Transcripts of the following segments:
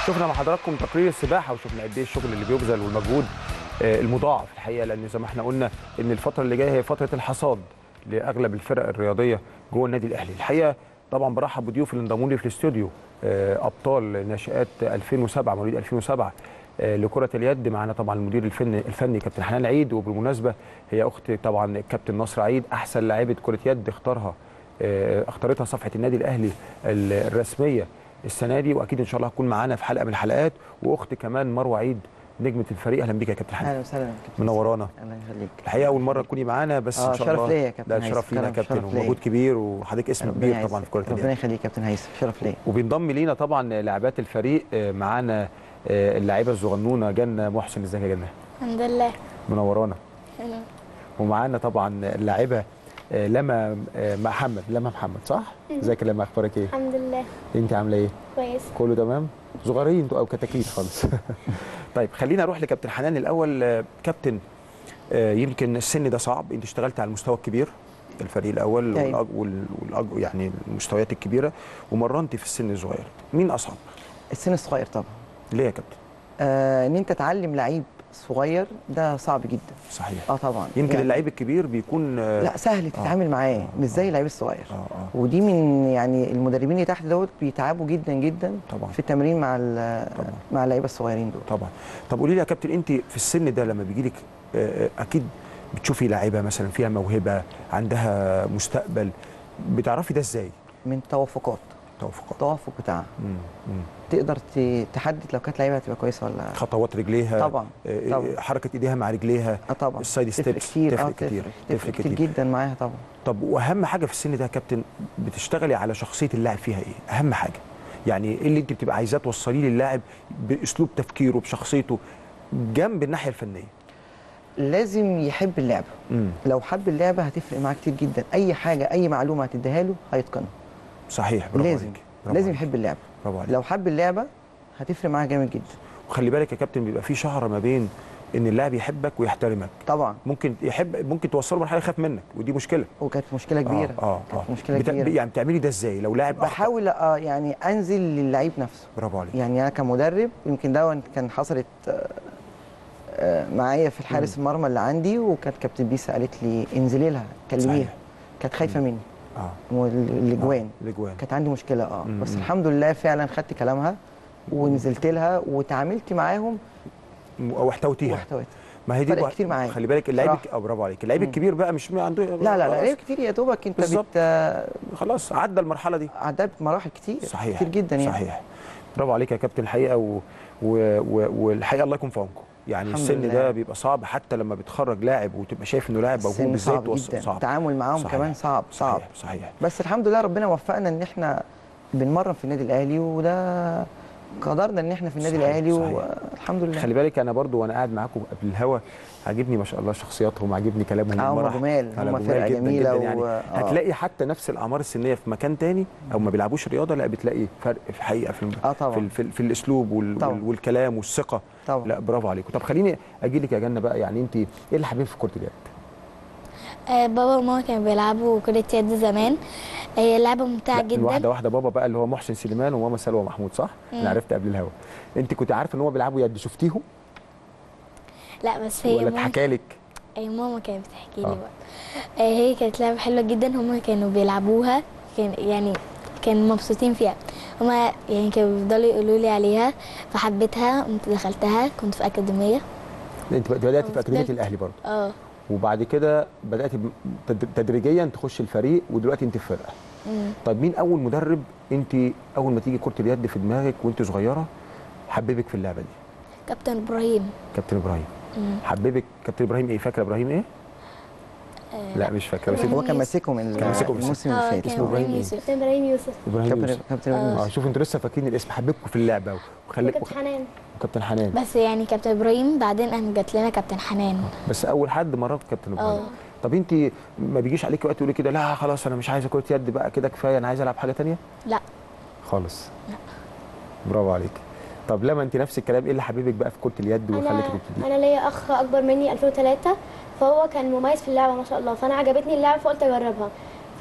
شفنا مع حضراتكم تقرير السباحه وشفنا قد ايه الشغل اللي بيبذل والمجهود آه، المضاعف الحقيقه لان زي ما احنا قلنا ان الفتره اللي جايه هي فتره الحصاد لاغلب الفرق الرياضيه جوه النادي الاهلي الحقيقه طبعا برحب بضيوف اللي انضموا لي في الاستوديو آه، ابطال ناشئات 2007 مواليد 2007 آه، لكره اليد معانا طبعا المدير الفني الفني كابتن حنان عيد وبالمناسبه هي اخت طبعا الكابتن نصر عيد احسن لاعيبه كره يد اختارها آه، اختارتها صفحه النادي الاهلي ال- الرسميه السنه دي واكيد ان شاء الله هتكون معانا في حلقه من الحلقات واخت كمان مروه عيد نجمه الفريق اهلا بيك يا كابتن حنان اهلا وسهلا يا كابتن منورانا الله يخليك الحقيقه اول مره تكوني معانا بس آه، ان شاء شرف الله ليا يا كابتن ده هيثم. شرف لينا يا شرف- كابتن شرف ليا. ومجهود كبير وحضرتك اسم ربنا كبير يعزك. طبعا في كره ربنا اليد يخليك يا كابتن هيثم شرف ليا وبينضم لينا طبعا لاعبات الفريق آه، معانا آه، اللاعبه الصغنونه جنه محسن ازيك يا جنه الحمد لله منورانا ومعانا طبعا اللاعبه آه، لما آه، محمد لما محمد صح ازيك يا لما اخبارك ايه الحمد لله انت عامله ايه كويس كله تمام صغيرين انتوا او كتاكيت خالص طيب خلينا اروح لكابتن حنان الاول آه، كابتن آه، يمكن السن ده صعب انت اشتغلت على المستوى الكبير الفريق الاول أيوة. والأج... وال... والأج... يعني المستويات الكبيره ومرنت في السن الصغير مين اصعب السن الصغير طبعا ليه يا كابتن آه ان انت تعلم لعيب صغير ده صعب جدا صحيح اه طبعا يمكن يعني اللعيب الكبير بيكون آه، لا سهل تتعامل معاه آه، مش زي اللعيب الصغير اه اه ودي من يعني المدربين اللي تحت دوت بيتعبوا جدا جدا طبعا في التمرين مع ال- طبعا. مع اللعيبه الصغيرين دول طبعا طب قولي لي يا كابتن انت في السن ده لما بيجي لك اكيد بتشوفي لاعيبه مثلا فيها موهبه عندها مستقبل بتعرفي ده ازاي من توافقات توافقات التوافق بتاعها مم. مم. تقدر ت- تحدد لو كانت لعيبه هتبقى كويسه ولا خطوات رجليها طبعا آه، طبعا. حركه ايديها مع رجليها اه طبعا السايد تفرق ستيبس كتير تفرق اه كتير تفرق تفرق تفرق كتير. كتير جدا معاها طبعا طب واهم حاجه في السن ده يا كابتن بتشتغلي على شخصيه اللاعب فيها ايه اهم حاجه يعني ايه اللي انت بتبقى عايزاه توصليه للاعب باسلوب تفكيره بشخصيته جنب الناحيه الفنيه لازم يحب اللعبه امم لو حب اللعبه هتفرق معاه كتير جدا اي حاجه اي معلومه هتديها له هيتقنها صحيح برافو لازم عليك برافو لازم عليك. يحب اللعبه برافو عليك لو حب اللعبه هتفرق معاه جامد جدا وخلي بالك يا كابتن بيبقى في شعره ما بين ان اللاعب يحبك ويحترمك طبعا ممكن يحب ممكن توصله مرحله يخاف منك ودي مشكله وكانت مشكله كبيره اه اه, كانت آه. مشكله بتا- كبيره يعني بتعملي ده ازاي لو لاعب أخطأ؟ بحاول آه يعني انزل للعيب نفسه برافو عليك يعني انا كمدرب يمكن ده كان حصلت آه، آه، معايا في الحارس المرمى اللي عندي وكانت كابتن بيسا قالت لي انزلي لها كلميها صحيح. كانت خايفه مني اه والاجوان الاجوان كانت عندي مشكله اه مم. بس الحمد لله فعلا خدت كلامها ونزلت لها وتعاملت معاهم او احتويتيها واحتويت ما هي دي فرق بقى- كتير معايا. خلي بالك اللعيب بصراحة. الك- اه برافو عليك اللعيب مم. الكبير بقى مش عنده لا لا لا خلاص. لعيب كتير يا دوبك انت بالظبط. بت آه، خلاص عدى المرحله دي عدت مراحل كتير صحيح كتير جدا يعني صحيح برافو عليك يا كابتن الحقيقه و... و... و... والحقيقه الله يكون في عونكم يعني الحمد السن لله. ده بيبقى صعب حتى لما بتخرج لاعب وتبقى شايف انه لاعب موهوب السن بالذات صعب وص- جدا صعب التعامل معاهم صحيح. كمان صعب صعب صحيح صحيح بس الحمد لله ربنا وفقنا ان احنا بنمرن في النادي الاهلي وده قدرنا ان احنا في النادي صحيح، الاهلي صحيح. والحمد لله خلي بالك انا برضو وانا قاعد معاكم قبل الهوا عاجبني ما شاء الله شخصياتهم عاجبني كلامهم اه هم المرح. جمال على هم جمال فرقه جداً جميله جداً يعني و... آه. هتلاقي حتى نفس الاعمار السنيه في مكان تاني او ما بيلعبوش رياضه لا بتلاقي فرق في حقيقه في الم... اه في, طبعا ال... في, ال... في الاسلوب وال... طبعاً. وال... والكلام والثقه طبعا لا برافو عليكم طب خليني اجي لك يا جنه بقى يعني انت ايه اللي حبيبك في كره اليد آه بابا وماما كانوا بيلعبوا كرة يد زمان هي لعبة ممتعة لا، واحده جدا واحده بابا بقى اللي هو محسن سليمان وماما سلوى محمود صح انا مم. عرفت قبل الهوا انت كنت عارفه ان هم بيلعبوا يد شفتيهم لا بس هي ولا ماما اتحكى لك هي ماما كانت بتحكي لي آه. بقى آه هي كانت لعبة حلوة جدا هما كانوا بيلعبوها كان يعني كانوا مبسوطين فيها هما يعني كانوا بيفضلوا يقولوا لي عليها فحبيتها قمت دخلتها كنت في أكاديمية انت بدات في آه، اكاديميه فضلت. الاهلي برضه اه وبعد كده بدات ب- تد- تدريجيا تخش الفريق ودلوقتي انت في فرقه مم. طيب مين اول مدرب انت اول ما تيجي كره اليد في دماغك وانت صغيره حببك في اللعبه دي كابتن إبراهيم كابتن ابراهيم مم. حببك كابتن ابراهيم ايه فاكره ابراهيم ايه آه، لا مش فاكره بس إبراهيم هو كان يوسف. ماسكهم ال- كان ماسكهم الموسم اه اللي كان فات اسمه إبراهيم إبراهيم إيه؟ يوسف كابتن ابراهيم يوسف ابراهيم كابتن يوسف كابتن آه. إبراهيم اه يوسف. شوف انتوا لسه فاكرين الاسم حببكم في اللعبه وخليكم وكابتن حنان وكابتن حنان بس يعني كابتن إبراهيم بعدين أنا جات لنا كابتن حنان بس اول حد مرات كابتن ابراهيم اه طب انت ما بيجيش عليكي وقت تقولي كده لا خلاص انا مش عايزه كره يد بقى كده كفايه انا عايزه العب حاجه تانية لا خالص لا. برافو عليك طب لما انت نفس الكلام ايه اللي حبيبك بقى في كره اليد وخليك انا تبتدي انا ليا اخ اكبر مني 2003 فهو كان مميز في اللعبه ما شاء الله فانا عجبتني اللعبه فقلت اجربها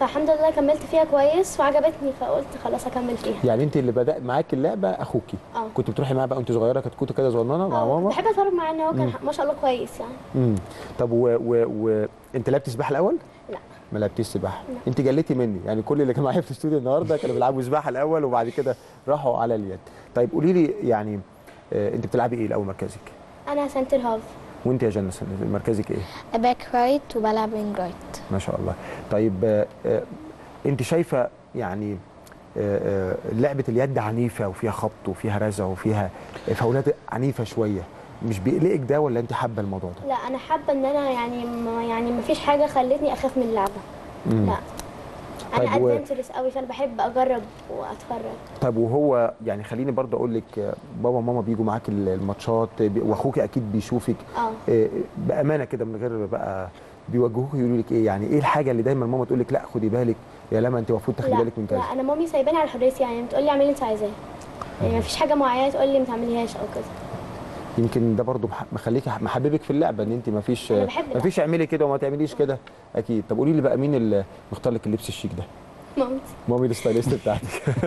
فالحمد لله كملت فيها كويس وعجبتني فقلت خلاص اكمل فيها يعني انت اللي بدأ معاك اللعبه اخوكي اه كنت بتروحي معاه بقى وانت صغيره كانت كنت كده صغننه مع آه، ماما بحب اتفرج معاه ان هو كان ما شاء الله كويس يعني امم طب و... و... و... انت لعبتي سباحه الاول لا. ما لعبتيش سباحه لا. انت جليتي مني يعني كل اللي كانوا معايا في الاستوديو النهارده كانوا بيلعبوا سباحه الاول وبعد كده راحوا على اليد طيب قولي لي يعني آه انت بتلعبي ايه الاول مركزك انا سنتر هاف وانت يا جنة سن- مركزك ايه باك رايت وبلعب وينج رايت ما شاء الله طيب آه آه انت شايفه يعني آه آه لعبه اليد عنيفه وفيها خبط وفيها رزع وفيها فاولات عنيفه شويه مش بيقلقك ده ولا انت حابه الموضوع ده لا انا حابه ان انا يعني ما يعني ما فيش حاجه خلتني اخاف من اللعبه مم. لا طيب انا و- ادفنتشرس قوي فانا بحب اجرب واتفرج طيب وهو يعني خليني برضه اقول لك آه، بابا وماما بيجوا معاك ال- الماتشات آه، بي- واخوك اكيد بيشوفك اه آه، بامانه كده من غير بقى بيوجهوك يقولوا لك ايه يعني ايه الحاجه اللي دايما ماما تقول لك لا خدي بالك يا لما انت المفروض تاخدي لا بالك من كذا لا انا مامي سايباني على حريتي يعني بتقول لي اعملي اللي انت عايزاه يعني ما فيش حاجه معينه تقول لي ما تعمليهاش او كذا يمكن ده برضه مح- مخليك محببك في اللعبه ان انت ما فيش أنا بحب ما ده. فيش اعملي كده وما تعمليش كده اكيد طب قولي لي بقى مين اللي مختار لك اللبس الشيك ده مامتي مامي الستايلست بتاعتك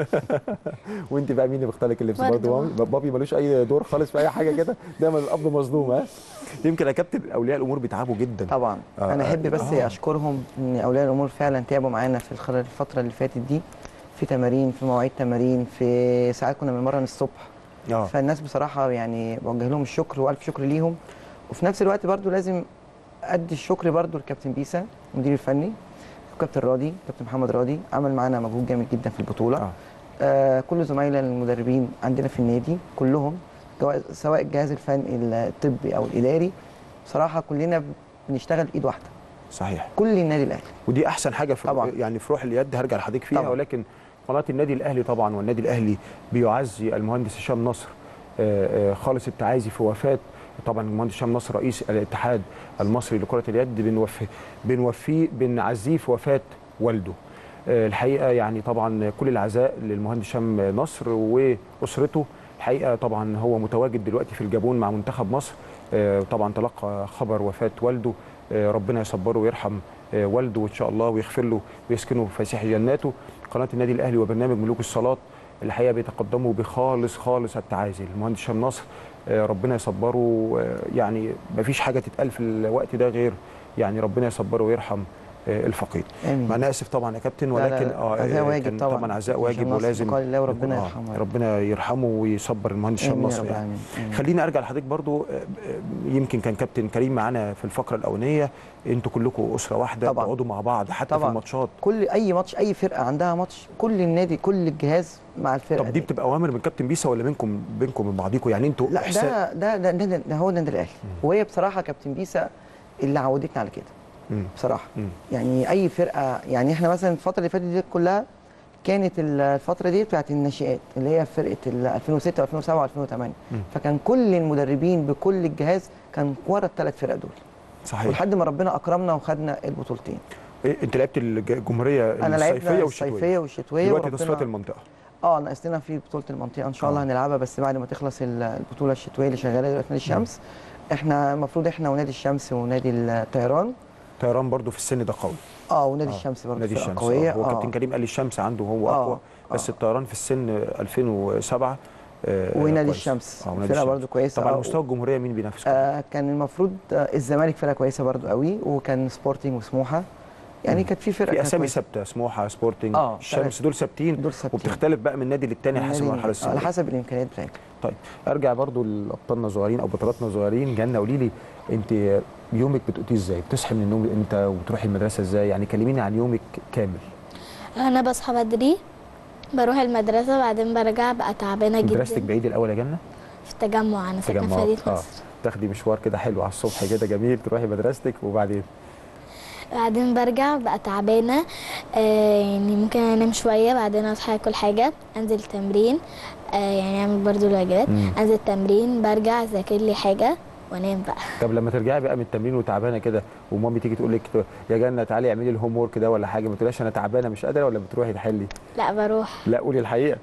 وانت بقى مين اللي مختار لك اللبس برضه برضه مامي بابي ملوش اي دور خالص في اي حاجه كده دايما الاب مظلوم ها يمكن يا كابتن اولياء الامور بيتعبوا جدا طبعا آه، انا احب بس آه. اشكرهم ان اولياء الامور فعلا تعبوا معانا في الخلال الفتره اللي فاتت دي في تمارين في مواعيد تمارين في ساعات كنا بنمرن الصبح اه فالناس بصراحه يعني بوجه لهم الشكر والف شكر ليهم وفي نفس الوقت برضو لازم ادي الشكر برضو للكابتن بيسا المدير الفني وكابتن راضي كابتن محمد راضي عمل معانا مجهود جامد جدا في البطوله آه. آه. آه كل زمايلنا المدربين عندنا في النادي كلهم جوا- سواء الجهاز الفني الطبي او الاداري بصراحه كلنا بنشتغل ايد واحده صحيح كل النادي الاهلي ودي احسن حاجه في طبعاً. يعني في روح اليد هرجع لحضرتك فيها طبعاً. ولكن قناه النادي الاهلي طبعا والنادي الاهلي بيعزي المهندس هشام نصر آه، آه، خالص التعازي في وفاه طبعا المهندس هشام نصر رئيس الاتحاد المصري لكره اليد بنوفي بنوفيه بنعزيه في وفاه والده آه، الحقيقه يعني طبعا كل العزاء للمهندس هشام نصر واسرته الحقيقه طبعا هو متواجد دلوقتي في الجابون مع منتخب مصر آه، طبعا تلقى خبر وفاه والده آه، ربنا يصبره ويرحم آه، والده وان شاء الله ويغفر له ويسكنه في فسيح جناته قناه النادي الاهلي وبرنامج ملوك الصلاه الحقيقه بيتقدموا بخالص خالص التعازي المهندس هشام نصر آه، ربنا يصبره آه، يعني ما فيش حاجه تتقال في الوقت ده غير يعني ربنا يصبره ويرحم آه، الفقيد امين انا اسف طبعا يا كابتن لا، لا، ولكن لا، اه عزاء آه، واجب كان طبعاً. طبعا عزاء هشام واجب نصر ولازم بقال الله وربنا يكون- آه، يرحمه يا رب. ربنا يرحمه ويصبر المهندس هشام امين يا نصر رب يعني. العالمين آمين. خليني ارجع لحضرتك برضو آه، آه، يمكن كان كابتن كريم معانا في الفقره الاولانيه انتوا كلكم اسره واحده طبعاً. بتقعدوا مع بعض حتى في طبعاً. الماتشات كل اي ماتش اي فرقه عندها ماتش كل النادي كل الجهاز مع الفرقه طب دي بتبقى اوامر من كابتن بيسا ولا منكم بينكم من بعضيكم يعني انتوا لا إحسان- ده ده ده, ده, ده هو النادي الاهلي وهي بصراحه كابتن بيسا اللي عودتنا على كده مم. بصراحه مم. يعني اي فرقه يعني احنا مثلا الفتره اللي فاتت دي كلها كانت الفتره دي بتاعت الناشئات اللي هي فرقه ال 2006 و2007 و2008 مم. فكان كل المدربين بكل الجهاز كان ورا الثلاث فرق دول صحيح ولحد ما ربنا اكرمنا وخدنا البطولتين إيه انت لعبت الج- الجمهوريه انا الصيفيه لعبت والشتويه الصيفيه والشتويه دلوقتي وربنا- تصفيات المنطقه اه ناقص لنا في بطوله المنطقه ان شاء الله آه. هنلعبها بس بعد ما تخلص ال- البطوله الشتويه اللي شغاله دلوقتي نادي الشمس احنا المفروض احنا ونادي الشمس ونادي الطيران طيران برضو في السن ده قوي اه ونادي آه. الشمس برضه نادي فرقة الشمس قويه آه. هو اه كابتن كريم قال لي الشمس عنده هو آه. اقوى بس آه. الطيران في السن 2007 آه، ونادي كويس. الشمس آه ونادي فرقه الشمس. برضه كويسه طبعا آه. على مستوى الجمهوريه مين بينافسكم؟ آه كان المفروض آه الزمالك فرقه كويسه برضه قوي وكان سبورتنج وسموحه يعني كانت في فرقه في كانت اسامي كويسة. ثابته سموحه سبورتنج آه، الشمس ثلاثة. دول ثابتين دول ثابتين. وبتختلف بقى من نادي للتاني على حسب النادي- المرحله على السنيه حسب الامكانيات بتاعتك طيب ارجع برضو لابطالنا صغيرين او بطولاتنا صغيرين جنة قولي لي انت يومك بتقضيه ازاي؟ بتصحي من النوم امتى وبتروحي المدرسه ازاي؟ يعني كلميني عن يومك كامل انا بصحى بدري بروح المدرسه بعدين برجع بقى تعبانه مدرستك جدا بعيد الاول يا جنة؟ في التجمع انا ساكنه في تجمعات. مدينه اه نصر تاخدي مشوار كده حلو على الصبح كده جميل تروحي مدرستك وبعدين بعدين برجع بقى تعبانه آه يعني ممكن انام شويه بعدين اصحى اكل حاجه انزل تمرين آه يعني اعمل برضو الواجبات مم. انزل تمرين برجع اذاكر لي حاجه وانام بقى طب لما ترجعي بقى من التمرين وتعبانه كده ومامي تيجي تقول لك يا جنة تعالي اعملي الهوم ورك ده ولا حاجه ما تقوليش انا تعبانه مش قادره ولا بتروحي تحلي؟ لا بروح لا قولي الحقيقه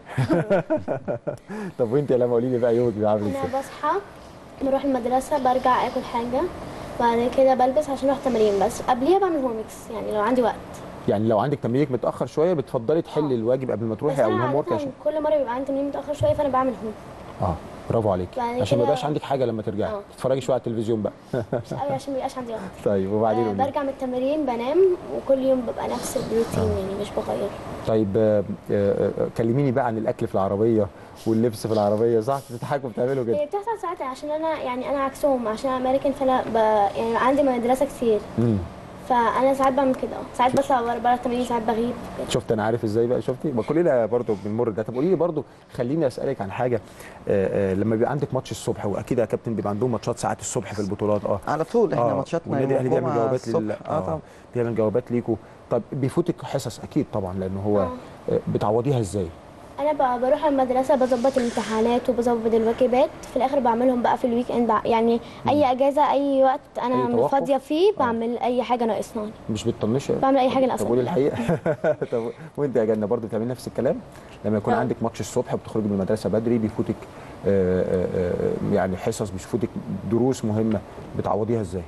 طب وانت يا لما قولي لي بقى يومك بيبقى عامل ازاي؟ انا بصحى بروح المدرسه برجع اكل حاجه بعد كده بلبس عشان اروح تمرين بس قبليها بعمل هومكس يعني لو عندي وقت يعني لو عندك تمرينك متاخر شويه بتفضلي تحلي آه. الواجب قبل ما بس تروحي او انا الهوم ورك عادة عشان كل مره بيبقى عندي تمرين متاخر شويه فانا بعمل هوم اه برافو عليك بعد عشان ما كده- يبقاش عندك حاجه لما ترجعي آه. تتفرجي شويه على التلفزيون بقى مش قوي عشان ما يبقاش عندي وقت طيب وبعدين آه قولي. برجع من التمرين بنام وكل يوم ببقى نفس الروتين يعني مش بغير طيب آه، آه، آه، كلميني بقى عن الاكل في العربيه واللبس في العربيه صح بتضحكوا بتعملوا كده هي بتحصل ساعات عشان انا يعني انا عكسهم عشان انا امريكان فانا ب... يعني عندي مدرسه كتير امم فانا ساعات بعمل كده اه ساعات بطلع بره بره التمرين ساعات بغيب كده. شفت انا عارف ازاي بقى شفتي ما كلنا برضو بنمر ده طب قولي لي برضو خليني اسالك عن حاجه آه، آه، لما بيبقى عندك ماتش الصبح واكيد يا كابتن بيبقى عندهم ماتشات ساعات الصبح في البطولات اه على طول احنا آه، ماتشاتنا والنادي يوم الاهلي بيعمل الجمعة جوابات لل الصبح. اه طبعا بيعمل جوابات ليكوا طب بيفوتك حصص اكيد طبعا لان هو آه. آه، بتعوضيها ازاي انا بقى بروح المدرسه بظبط الامتحانات وبظبط الواجبات في الاخر بعملهم بقى في الويك اند يعني اي اجازه اي وقت أي انا توقف؟ فاضيه فيه بعمل اي حاجه ناقصاني مش بتطنشي بعمل اي حاجه طب ناقصاني قولي الحقيقه طب وانت يا جنه برضه بتعملي نفس الكلام لما يكون آه. عندك ماتش الصبح بتخرجي من المدرسه بدري بيفوتك آه، آه، آه، يعني حصص بيفوتك دروس مهمه بتعوضيها ازاي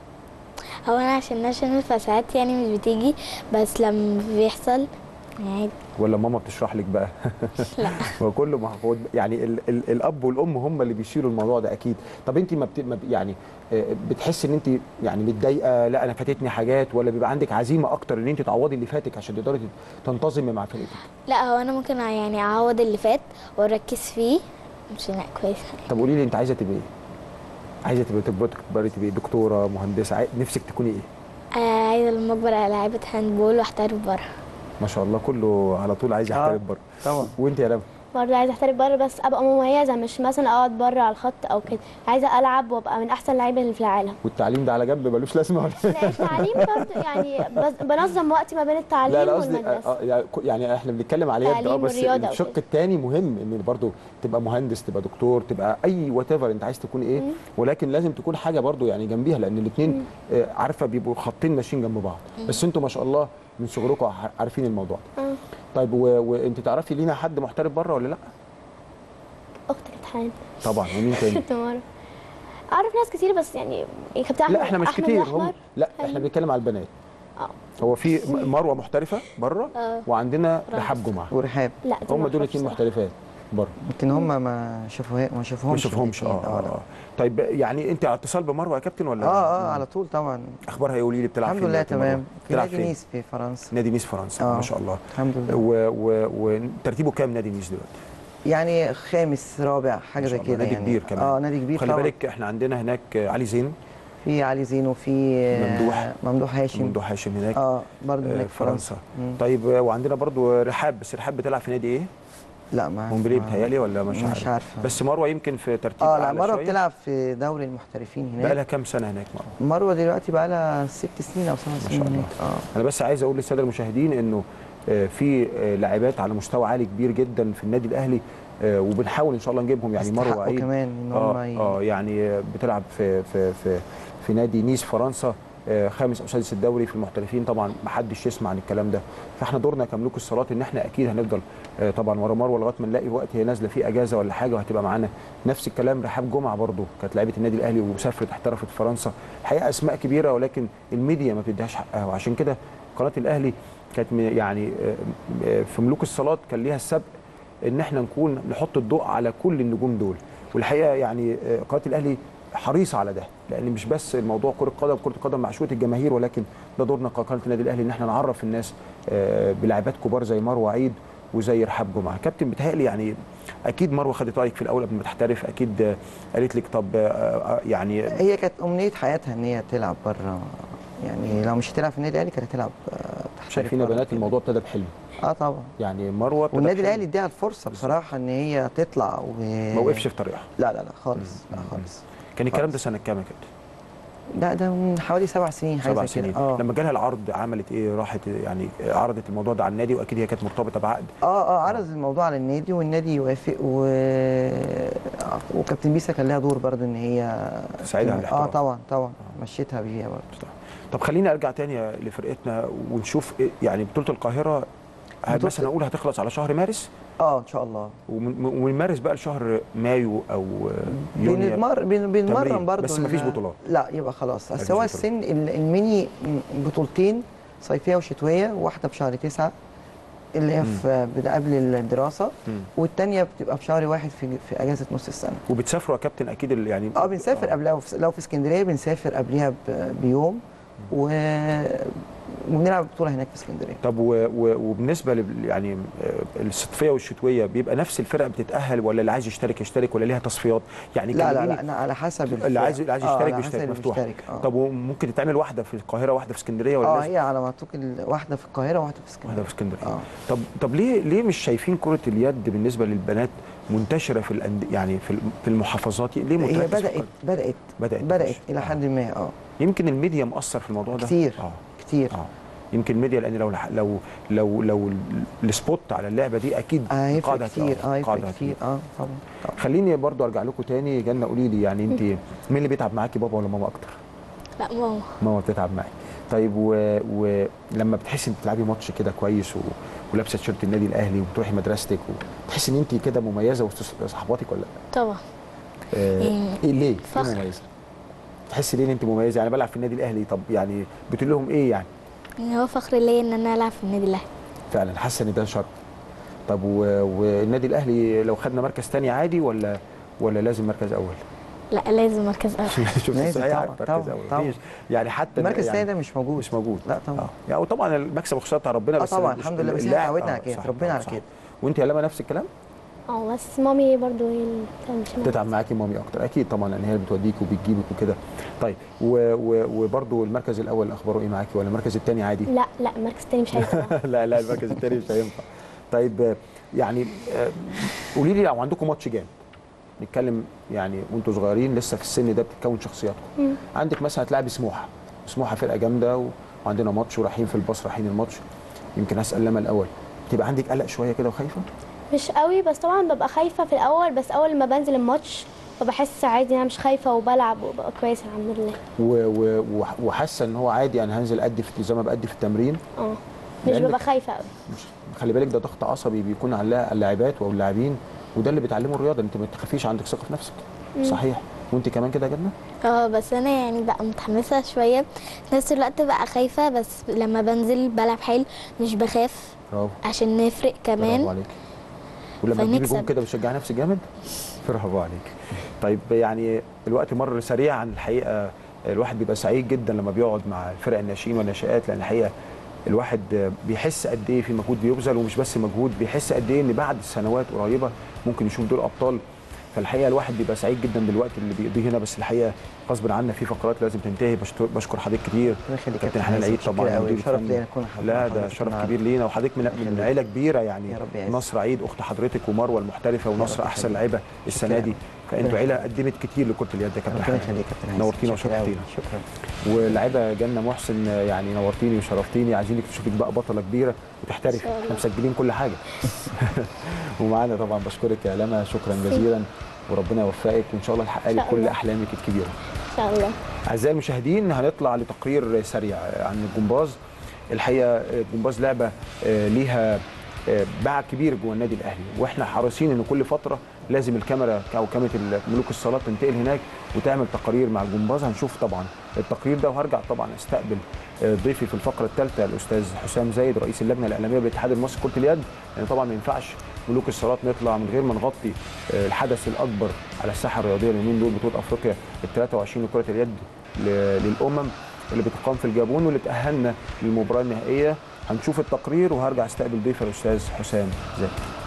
هو انا عشان ناشونال فساعات يعني مش بتيجي بس لما بيحصل يعني ولا ماما بتشرح لك بقى لا هو كله محفوظ يعني ال ال الاب والام هم اللي بيشيلوا الموضوع ده اكيد طب انت ما, بت... ما ب- يعني آه، بتحسي ان انت يعني متضايقه لا انا فاتتني حاجات ولا بيبقى عندك عزيمه اكتر ان انت تعوضي اللي فاتك عشان تقدري تت- تنتظمي مع فرقتك لا هو انا ممكن يعني اعوض اللي فات واركز فيه مش لا كويس طب قولي لي انت عايزه تبقي ايه عايزه تبقي تكبري تكبري تبقي دكتوره مهندسه عاي... نفسك تكوني ايه آه، عايزه لما اكبر لاعيبه هاندبول واحترف بره ما شاء الله كله على طول عايز آه. يحترف بره طبعا وانت يا رب برضه عايزه احترف بره بس ابقى مميزه مش مثلا اقعد بره على الخط او كده عايزه العب وابقى من احسن اللعيبه اللي في العالم والتعليم ده على جنب ملوش لازمه ولا لا التعليم برضه يعني بز- بنظم وقتي ما بين التعليم لا لا قصدي والمدرسه آه، يعني ك- يعني احنا بنتكلم على يد اه تعليم بس والرياضة الشق وكده. الثاني مهم ان برضو تبقى مهندس تبقى دكتور تبقى اي وات ايفر انت عايز تكون ايه ولكن لازم تكون حاجه برضو يعني جنبيها لان الاثنين عارفه بيبقوا خطين ماشيين جنب بعض بس انتوا ما شاء الله من صغركم ع- عارفين الموضوع ده آه. طيب و- وانت تعرفي لينا حد محترف بره ولا لا اختي كانت حامل طبعا ومين تاني تمارا اعرف ناس كتير بس يعني كابتن احمد لا احنا مش أحمد كتير الأحمر. هم لا احنا أيوة. بنتكلم على البنات اه هو في م- مروه محترفه بره اه وعندنا رامز. رحاب جمعه ورحاب لا دي هم ما دول أعرفش اثنين صراحة. محترفات بره يمكن هم ما شافوها ما ما شافوهمش شافهمش اه الاتنين. اه لا. آه. طيب يعني انت على اتصال بمروه يا كابتن ولا اه اه على طول طبعا اخبارها ايه قولي لي بتلعب الحمد فين لله دلوقتي مروة؟ تمام في بتلعب نادي فين نيس في فرنسا نادي نيس فرنسا آه. ما شاء الله الحمد لله و- و- وترتيبه كام نادي نيس دلوقتي يعني خامس رابع حاجه ما زي شاء الله، كده نادي يعني كبير كمان اه نادي كبير خلي طبعا بالك احنا عندنا هناك علي زين في علي زينو في آه، ممدوح. ممدوح هاشم ممدوح هاشم هناك اه برضه آه، هناك في فرنسا مم. طيب آه، وعندنا برضو رحاب بس رحاب بتلعب في نادي ايه؟ لا ما مونبليه ما- بتهيألي ولا مش عارف مش عارفه بس مروه يمكن في ترتيب اه لا أعلى مروه شوية. بتلعب في دوري المحترفين بقى هناك لها كام سنه هناك مروه؟ مروه دلوقتي بقى لها ست سنين او سبع ما سنين شاء الله. هناك اه انا بس عايز اقول للساده المشاهدين انه آه، في آه، لاعبات على مستوى عالي كبير جدا في النادي الاهلي آه، وبنحاول ان شاء الله نجيبهم يعني مروه يستحقوا عيد كمان ان هم اه ي- اه يعني آه، بتلعب في في في في نادي نيس فرنسا آه، خامس او سادس الدوري في المحترفين طبعا ما حدش يسمع عن الكلام ده فاحنا دورنا كملوك الصالات ان احنا اكيد هنفضل آه، طبعا ورا مروه لغايه ما نلاقي وقت هي نازله فيه اجازه ولا حاجه وهتبقى معانا نفس الكلام رحاب جمعه برضو كانت لعيبه النادي الاهلي وسافرت احترفت في فرنسا الحقيقه اسماء كبيره ولكن الميديا ما بتديهاش حقها وعشان كده قناه الاهلي كانت م- يعني آه، آه، في ملوك الصالات كان ليها السبق ان احنا نكون نحط الضوء على كل النجوم دول والحقيقه يعني آه، قناه الاهلي حريصه على ده لان مش بس الموضوع كره قدم كره قدم معشوقه الجماهير ولكن ده دورنا كقناه النادي الاهلي ان احنا نعرف الناس آه، بلاعبات كبار زي مروه عيد وزي رحاب جمعه كابتن بتهيألي يعني اكيد مروه خدت رايك في الاول قبل ما تحترف اكيد آه، قالت لك طب آه، آه، يعني هي كانت امنيه حياتها ان هي تلعب بره يعني لو مش هتلعب في النادي الاهلي كانت هتلعب آه، تحترف شايفين يا بره بنات كده. الموضوع ابتدى بحلم اه طبعا يعني مروه ابتدى والنادي بحلم. الاهلي اداها الفرصه بصراحه ان هي تطلع و ما وقفش في طريقها لا لا لا خالص لا مم. خالص كان الكلام ده خالص. سنه كام يا كابتن؟ لا ده من حوالي سبع سنين حاجه سبع زي كده سنين اه لما جالها العرض عملت ايه راحت يعني عرضت الموضوع ده على النادي واكيد هي كانت مرتبطه بعقد اه اه عرض الموضوع على النادي والنادي يوافق و... وكابتن بيسا كان لها دور برضو ان هي تساعدها على اه الاحتراف. طبعا طبعا مشيتها بيها برضو طب خليني ارجع تاني لفرقتنا ونشوف إيه يعني بطوله القاهره بطولة- مثلا اقول هتخلص على شهر مارس اه ان شاء الله ومن ومن مارس بقى لشهر مايو او يونيو بنتمر بن- تمرين، بنمرن برضو بس مفيش ال- بطولات. لا يبقى خلاص مفيش بس هو بطولات. السن ال- الميني بطولتين صيفيه وشتويه وواحده في شهر تسعة اللي هي في بدا قبل الدراسه مم. والتانيه بتبقى في شهر واحد في في اجازه نص السنه وبتسافروا يا كابتن اكيد ال- يعني اه بنسافر قبلها وف- لو في اسكندريه بنسافر قبلها ب- بيوم و... وبنلعب بطوله هناك في اسكندريه طب و... و... وبالنسبه لل... يعني آه، الصيفيه والشتويه بيبقى نفس الفرق بتتاهل ولا اللي عايز يشترك يشترك ولا ليها تصفيات يعني لا لا كلميني لا أنا على حسب اللي الفرق. عايز اللي عايز آه، يشترك على بيشترك حسب مفتوح المشترك، اه طب وممكن تتعمل واحده في القاهره واحده في اسكندريه ولا اه لازم هي على ما اعتقد واحده في القاهره وواحده في اسكندريه واحده في اسكندريه اه طب طب ليه ليه مش شايفين كره اليد بالنسبه للبنات منتشره في الأند... يعني في الم- في المحافظات ليه هي متركز في بدات القاهرة؟ بدات بدات بدات مش- الى آه. حد ما اه يمكن الميديا مؤثر في الموضوع ده كتير. اه كتير اه يمكن الميديا لان لو لو لو لو ال- السبوت على اللعبه دي اكيد اه هيفرق القاعدة كتير هتبقى- اه القاعدة هيفرق كتير هتبقى. اه طبعا طبعا خليني برضو ارجع لكم تاني جنة قولي لي يعني انت مين اللي بيتعب معاكي بابا ولا ماما اكتر؟ لا ماما ماما بتتعب معاكي طيب و... ولما بتحسي انك بتلعبي ماتش كده كويس و... ولابسه تيشيرت النادي الاهلي وبتروحي مدرستك وتحسي ان انت كده مميزه وسط صحباتك ولا لا؟ طبعا آه يعني ايه ليه؟ فخر. ليه مميزه؟ تحسي ليه ان انت مميزه؟ يعني بلعب في النادي الاهلي طب يعني بتقول لهم ايه يعني؟ يعني هو فخر ليا ان انا العب في النادي الاهلي فعلا حاسه ان ده شرط طب و... والنادي الاهلي لو خدنا مركز تاني عادي ولا ولا لازم مركز اول؟ لا لازم مركز اول شوف لازم صحيح طبعاً، مركز طبعاً، اول طبعاً. مفيش. يعني حتى المركز يعني الثاني ده مش موجود مش موجود لا طبعا اه يعني طبعا المكسب والخساره بتاع ربنا اه بس طبعا مش- الحمد لله بس احنا اللاعب- اتعودنا على آه، كده صح، ربنا آه، على صح. كده وانت يا لما نفس الكلام اه بس مامي برضو هي اللي بتعمل معايا. بتتعب معاكي مامي اكتر اكيد طبعا لان هي اللي بتوديك وبتجيبك وكده طيب و- و- وبرضو المركز الاول اخباره ايه معاكي ولا المركز الثاني عادي لا لا المركز التاني مش هينفع لا لا المركز الثاني مش هينفع طيب آه، يعني آه، قولي لي لو عندكم ماتش جامد نتكلم يعني وانتوا صغيرين لسه في السن ده بتتكون شخصياتكم مم. عندك مثلا هتلاعبي سموحه سموحه فرقه جامده و- وعندنا ماتش ورايحين في الباص رايحين الماتش يمكن اسال لما الاول تبقى عندك قلق شويه كده وخايفه مش قوي بس طبعا ببقى خايفه في الاول بس اول ما بنزل الماتش فبحس عادي انا مش خايفه وبلعب وببقى كويسه الحمد لله و- و- وح- وحاسه ان هو عادي انا هنزل ادي في زي ما بادي في التمرين اه مش لأنك- ببقى خايفه قوي مش خلي بالك ده ضغط عصبي بيكون على اللاعبات او اللاعبين وده اللي بيتعلمه الرياضه انت ما تخافيش عندك ثقه في نفسك صحيح وانت كمان كده يا جنه اه بس انا يعني بقى متحمسه شويه في نفس الوقت بقى خايفه بس لما بنزل بلعب حلو مش بخاف برافو عشان نفرق برافو كمان عليك ولما تجيبي فنكسب. جون كده بتشجعي نفسك جامد برافو عليك طيب يعني الوقت مر سريعا الحقيقه الواحد بيبقى سعيد جدا لما بيقعد مع الفرق الناشئين والناشئات لان الحقيقه الواحد بيحس قد ايه في مجهود بيبذل ومش بس مجهود بيحس قد ايه ان بعد سنوات قريبه ممكن يشوف دول ابطال فالحقيقه الواحد بيبقى سعيد جدا بالوقت اللي بيقضيه هنا بس الحقيقه غصب عنا في فقرات لازم تنتهي بشكر, بشكر حضرتك كتير ربنا يخليك يا كابتن كابتن حنان حازم، العيد شكرا طبعا قوي. مدير شرف الفني. ليا أكون حضرتك لا مع ده حضرتك شرف النهاردة. كبير لينا وحضرتك من, من يخليك. عيله كبيره يعني يا رب يعزك. نصر عيد اخت حضرتك ومروه المحترفه ونصر رب احسن يخليك. لعيبه السنه شكرا. دي فانتوا عيله قدمت كتير لكره اليد يا كابتن ربنا حنان يخليك يا كابتن حازم. نورتينا شكرا قوي. وشرفتينا شكرا واللعيبه جنه محسن يعني نورتيني وشرفتيني عايزينك تشوفك بقى بطله كبيره وتحترفي إن شاء الله. احنا مسجلين كل حاجه ومعانا طبعا بشكرك يا لما شكرا جزيلا وربنا يوفقك وان شاء الله تحققي شاء كل الله. احلامك الكبيره ان شاء الله اعزائي المشاهدين هنطلع لتقرير سريع عن الجمباز الحقيقه الجمباز لعبه آه، ليها آه، باع كبير جوه النادي الاهلي واحنا حريصين ان كل فتره لازم الكاميرا او كاميرا ملوك الصالات تنتقل هناك وتعمل تقارير مع الجمباز هنشوف طبعا التقرير ده وهرجع طبعا استقبل آه، ضيفي في الفقره الثالثه الاستاذ حسام زايد رئيس اللجنه الاعلاميه بالاتحاد المصري لكره اليد لان طبعا ما ينفعش ملوك الصالات نطلع من غير ما نغطي آه، الحدث الاكبر على الساحه الرياضيه اليومين دول بطوله افريقيا ال 23 لكره اليد ل- للامم اللي بتقام في الجابون واللي تاهلنا للمباراه النهائيه هنشوف التقرير وهرجع استقبل ضيفي الاستاذ حسام زاهد